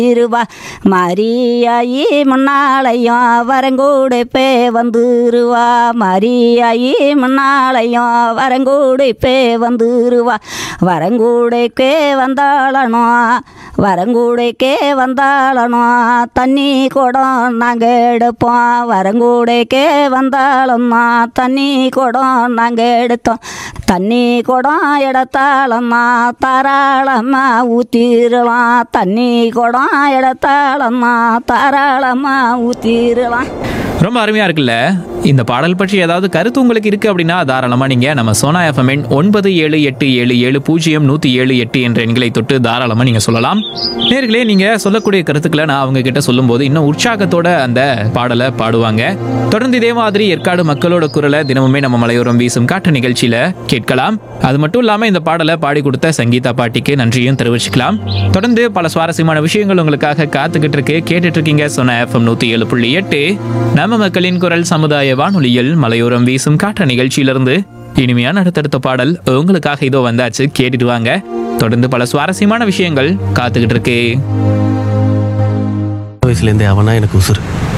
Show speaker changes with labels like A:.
A: இருவா மரியாயி முன்னாலையும் வரங்கூடைப்பே வந்துருவா மரியாயி முன்னாலையும் வரங்கூடைப்பே வந்துருவா வரங்கூடைக்கே வந்தாளனோ வரங்கூடைக்கே வந்தாளனோ தண்ணி குடம் நாங்கள் எடுப்போம் வரங்கூடைக்கே வந்தாளம்மா தண்ணி குடம் நாங்கள் எடுத்தோம் தண்ணி குடம் எடுத்தாளம்மா தாராளம்மா ஊற்றிடலாம் தண்ணி குடம் எடுத்தாளம்மா தாராளம்மா ஊற்றிடலாம்
B: ரொம்ப அருமையா இருக்குல்ல இந்த பாடல் பற்றி ஏதாவது கருத்து உங்களுக்கு இருக்கு அப்படின்னா தாராளமா நீங்க நம்ம சோனா எஃப்எம் ஒன்பது ஏழு எட்டு ஏழு ஏழு பூஜ்ஜியம் நூத்தி ஏழு எட்டு என்ற எண்களை தொட்டு தாராளமா நீங்க சொல்லலாம் நேர்களே நீங்க சொல்லக்கூடிய கருத்துக்களை நான் அவங்க கிட்ட சொல்லும்போது இன்னும் உற்சாகத்தோட அந்த பாடலை பாடுவாங்க தொடர்ந்து இதே மாதிரி ஏற்காடு மக்களோட குரலை தினமுமே நம்ம மலையோரம் வீசும் காட்டு நிகழ்ச்சியில கேட்கலாம் அது மட்டும் இல்லாம இந்த பாடலை பாடி கொடுத்த சங்கீதா பாட்டிக்கு நன்றியும் தெரிவிச்சுக்கலாம் தொடர்ந்து பல சுவாரஸ்யமான விஷயங்கள் உங்களுக்காக காத்துக்கிட்டு இருக்கு கேட்டுட்டு இருக்கீங்க சொன்ன எஃப்எம் நூத்தி ஏழு புள்ளி எட்டு நம்ம மக்களின் குரல் சமுதாய வானொலியில் மலையோரம் வீசும் காற்ற நிகழ்ச்சியிலிருந்து இனிமையான அடுத்தடுத்த பாடல் உங்களுக்காக இதோ வந்தாச்சு கேட்டுட்டு வாங்க தொடர்ந்து பல சுவாரஸ்யமான விஷயங்கள் காத்துக்கிட்டு இருக்கு
C: வயசுலேருந்தே அவனா எனக்கு உசுறு